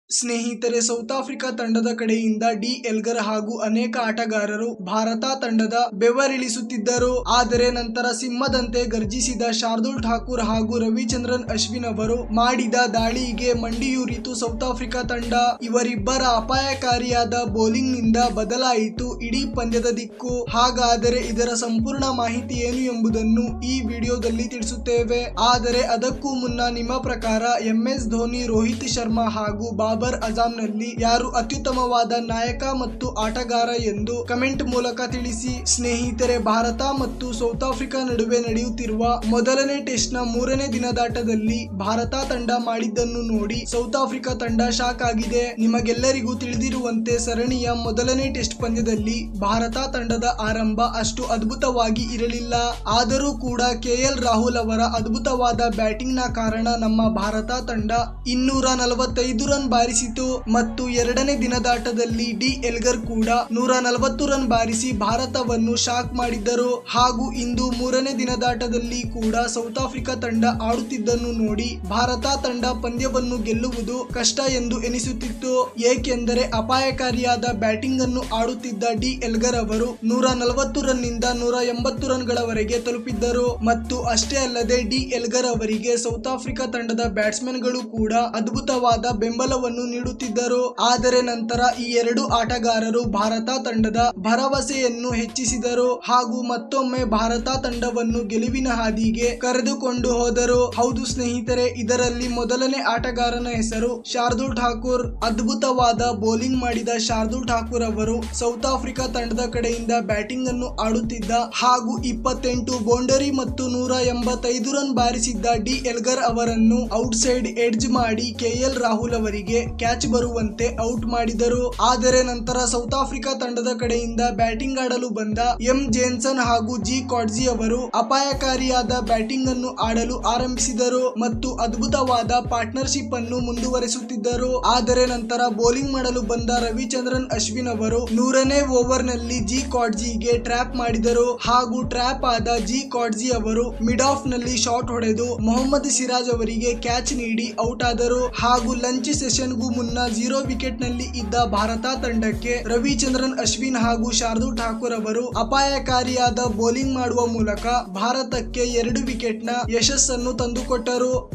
ಸ್ನೇಹಿತರೆ south Africa ತಂಡದ ಕಡೆಯಿಂದ ಡಿ ಎಲ್ಗರ್ ಹಾಗೂ ಅನೇಕ ಆಟಗಾರರು ಭಾರತ ತಂಡದ ಬೆವರಿಳಿಸುತ್ತಿದ್ದರು ಆದರೆ ನಂತರ ಸಿಂಹದಂತೆ ಗರ್ಜಿಸಿದ ಶಾರ್ದುಲ್ ಠಾಕೂರ್ ಹಾಗೂ ರವಿಚಂದ್ರನ್ ಅಶ್ವಿನ್ ಅವರು ಮಾಡಿದ ದಾಳಿಗೆ ಮಂಡಿಯೂರಿತು ಸೌತ್ ಆಫ್ರಿಕಾ ತಂಡ ಇವರಿಬ್ಬರ ಅಪಾಯಕಾರಿಯಾದ ಬೌಲಿಂಗ್ ನಿಂದ ಬದಲಾಯಿತು ಇಡೀ ಪಂದ್ಯದ ದಿಕ್ಕು ಹಾಗಾದರೆ ಇದರ ಸಂಪೂರ್ಣ ಮಾಹಿತಿ ಏನು ಎಂಬುದನ್ನು ಈ ವಿಡಿಯೋದಲ್ಲಿ ತಿಳಿಸುತ್ತೇವೆ ಆದರೆ ಅದಕ್ಕೂ ಮುನ್ನ ನಿಮ್ಮ ಪ್ರಕಾರ ಎಂ ಎಸ್ ಧೋನಿ ರೋಹಿತ್ ಶರ್ಮಾ ಹಾಗೂ ಬಾಬರ್ ಅಜಾಂನಲ್ಲಿ ಯಾರು ಅತ್ಯುತ್ತಮವಾದ ನಾಯಕ ಮತ್ತು ಆಟಗಾರ ಎಂದು ಕಮೆಂಟ್ ಮೂಲಕ ತಿಳಿಸಿ ಸ್ನೇಹಿತರೆ ಭಾರತ ಮತ್ತು ಸೌತ್ ಆಫ್ರಿಕಾ ನಡುವೆ ನಡೆಯುತ್ತಿರುವ ಮೊದಲನೇ ಟೆಸ್ಟ್ ನ ಮೂರನೇ ದಿನದಾಟದಲ್ಲಿ ಭಾರತ ತಂಡ ಮಾಡಿದ್ದನ್ನು ನೋಡಿ ಸೌತ್ ಆಫ್ರಿಕಾ ತಂಡ ಶಾಕ್ ಆಗಿದೆ ನಿಮಗೆಲ್ಲರಿಗೂ ತಿಳಿದಿರುವಂತೆ ಸರಣಿಯ ಮೊದಲನೇ ಟೆಸ್ಟ್ ಪಂದ್ಯದಲ್ಲಿ ಭಾರತ ತಂಡದ ಆರಂಭ ಅಷ್ಟು ಅದ್ಭುತವಾಗಿ ಇರಲಿಲ್ಲ ಆದರೂ ಕೂಡ ಕೆಎಲ್ ರಾಹುಲ್ ಅವರ ಅದ್ಭುತವಾದ ಬ್ಯಾಟಿಂಗ್ ನ ಕಾರಣ ನಮ್ಮ ಭಾರತ ತಂಡ ಇನ್ನೂರ ನಲವತ್ತೈದು ರನ್ ಬಾರಿಸಿತು ಮತ್ತು ಎರಡನೇ ದಿನದಾಟದಲ್ಲಿ ಡಿ ಎಲ್ಗರ್ ಕೂಡ ನೂರ ನಲವತ್ತು ರನ್ ಬಾರಿಸಿ ಭಾರತವನ್ನು ಶಾಕ್ ಮಾಡಿದ್ದರು ಹಾಗೂ ಇಂದು ಮೂರನೇ ದಿನದಾಟದಲ್ಲಿ ಕೂಡ ಸೌತ್ ಆಫ್ರಿಕಾ ತಂಡ ಆಡುತ್ತಿದ್ದನ್ನು ನೋಡಿ ಭಾರತ ತಂಡ ಪಂದ್ಯವನ್ನು ಗೆಲ್ಲುವುದು ಕಷ್ಟ ಎಂದು ಎನಿಸುತ್ತಿತ್ತು ಏಕೆಂದರೆ ಅಪಾಯಕಾರಿಯಾದ ಬ್ಯಾಟಿಂಗ್ ಅನ್ನು ಆಡುತ್ತಿದ್ದ ಡಿ ಎಲ್ಗರ್ ಅವರು ನೂರ ನಲವತ್ತು ರನ್ ನಿಂದ ನೂರ ಎಂಬತ್ತು ರನ್ಗಳವರೆಗೆ ತಲುಪಿದ್ದರು ಮತ್ತು ಅಷ್ಟೇ ಅಲ್ಲದೆ ಡಿ ಎಲ್ಗರ್ ಅವರಿಗೆ ಸೌತ್ ಆಫ್ರಿಕಾ ತಂಡದ ಬ್ಯಾಟ್ಸ್ಮನ್ ಗಳು ಕೂಡ ಅದ್ಭುತವಾದ ಬೆಂಬಲವನ್ನು ನೀಡುತ್ತಿದ್ದರು ಆದರೆ ನಂತರ ಈ ಎರಡು ಆಟಗಾರರು ಭಾರತ ತಂಡದ ಭರವಸೆಯನ್ನು ಹೆಚ್ಚಿಸಿದರು ಹಾಗೂ ಮತ್ತೊಮ್ಮೆ ಭಾರತ ತಂಡವನ್ನು ಗೆಲುವಿನ ಹಾದಿಗೆ ಕರೆದುಕೊಂಡು ಹೋದರು ಹೌದು ಸ್ನೇಹಿತರೆ ಇದರಲ್ಲಿ ಮೊದಲನೇ ಆಟಗಾರನ ಹೆಸರು ಶಾರ್ದುಲ್ ಠಾಕೂರ್ ಅದ್ಭುತವಾದ ಬೌಲಿಂಗ್ ಮಾಡಿದ ಶಾರ್ದುಲ್ ಠಾಕೂರ್ ಅವರು ಸೌತ್ ಆಫ್ರಿಕಾ ತಂಡದ ಕಡೆಯಿಂದ ಬ್ಯಾಟಿಂಗ್ ಅನ್ನು ಆಡುತ್ತಿದ್ದ ಹಾಗೂ ಇಪ್ಪತ್ತೆಂಟು ಬೌಂಡರಿ ಮತ್ತು ನೂರ ಎಂಬತ್ತೈದು ರನ್ ಬಾರಿಸಿದ್ದ ಡಿ ಎಲ್ಗರ್ ಅವರನ್ನು ಔಟ್ ಸೈಡ್ ಎಡ್ಜ್ ಮಾಡಿ ಕೆಎಲ್ ರಾಹುಲ್ ಅವರಿಗೆ ಕ್ಯಾಚ್ ಬರುವಂತೆ ಔಟ್ ಮಾಡಿದರು ಆದರೆ ನಂತರ ಸೌತ್ ಆಫ್ರಿಕಾ ತಂಡದ ಕಡೆಯಿಂದ ಬ್ಯಾಟಿಂಗ್ ಆಡಲು ಬಂದ ಎಂ ಜೇನ್ಸನ್ ಹಾಗೂ ಜಿ ಕಾಡ್ಜಿ ಅವರು ಅಪಾಯಕಾರಿಯಾದ ಬ್ಯಾಟಿಂಗ್ ಅನ್ನು ಆಡಲು ಆರಂಭಿಸಿದರು ಮತ್ತು ಅದ್ಭುತವಾದ ಪಾರ್ಟ್ನರ್ಶಿಪ್ ಅನ್ನು ಮುಂದುವರೆಸುತ್ತಿದ್ದರು ಆದರೆ ನಂತರ ಬೌಲಿಂಗ್ ಮಾಡಲು ಬಂದ ರವಿಚಂದ್ರನ್ ಅಶ್ವಿನ್ ಅವರು ನೂರನೇ ಓವರ್ ನಲ್ಲಿ ಜಿ ಕಾಡ್ಜಿಗೆ ಟ್ರ್ಯಾಪ್ ಮಾಡಿದರು ಹಾಗೂ ಟ್ರ್ಯಾಪ್ ಆದ ಜಿ ಕಾಡ್ಜಿ ಅವರು ಮಿಡ್ ಆಫ್ ನಲ್ಲಿ ಶಾಟ್ ಹೊಡೆದು ಮೊಹಮ್ಮದ್ ಸಿರಾಜ್ ಅವರಿಗೆ ಕ್ಯಾಚ್ ನೀಡಿ ಔಟ್ ಆದರು ಹಾಗೂ ಲಂಚ್ ಸೆಷನ್ಗೂ ಮುನ್ನ ಜೀರೋ ವಿಕೆಟ್ ನಲ್ಲಿ ಇದ್ದ ಭಾರತ ತಂಡಕ್ಕೆ ರವಿಚಂದ್ರನ್ ಅಶ್ವಿನ್ ಹಾಗೂ ಶಾರ್ದುಲ್ ಠಾಕೂರ್ ಅವರು ಅಪಾಯಕಾರಿಯಾದ ಬೌಲಿಂಗ್ ಮಾಡುವ ಮೂಲಕ ಭಾರತಕ್ಕೆ ಎರಡು ವಿಕೆಟ್ ನ ಯಶಸ್ಸನ್ನು ತಂದುಕೊಟ್ಟರು